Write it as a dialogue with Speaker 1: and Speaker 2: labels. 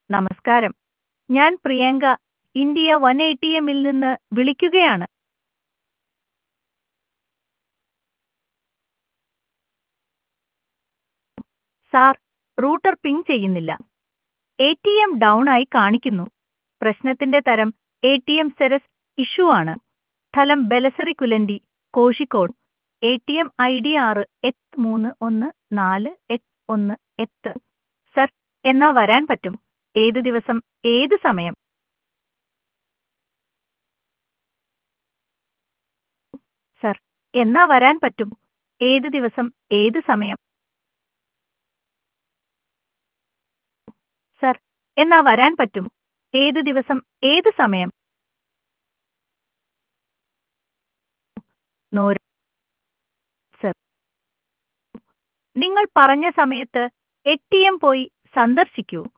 Speaker 1: നമസ്കാരം ഞാൻ Priyanka India one eighty എമ്മിൽ നിന്ന് വിളിക്കുകയാണ് സാർ റൂട്ടർ പിങ് ചെയ്യുന്നില്ല എ ടി എം ഡൗൺ ആയി കാണിക്കുന്നു പ്രശ്നത്തിന്റെ തരം എ ടി എം സെരസ് ഇഷ്യൂ ആണ് സ്ഥലം ബെലസറി കുലൻഡി Kozhikode A T M I D ആറ് എട്ട് മൂന്ന് ഒന്ന് നാല് എട്ട് ഒന്ന് എട്ട് സർ എന്നാ വരാൻ പറ്റും ഏത് ദിവസം ഏത് സമയം സർ എന്നാ വരാൻ പറ്റും ഏത് ദിവസം ഏത് സമയം സർ എന്നാ വരാൻ പറ്റും ഏത് ദിവസം ഏത് സമയം നൂറ് സർ നിങ്ങൾ പറഞ്ഞ സമയത്ത് എ ടി എം പോയി സന്ദർശിക്കൂ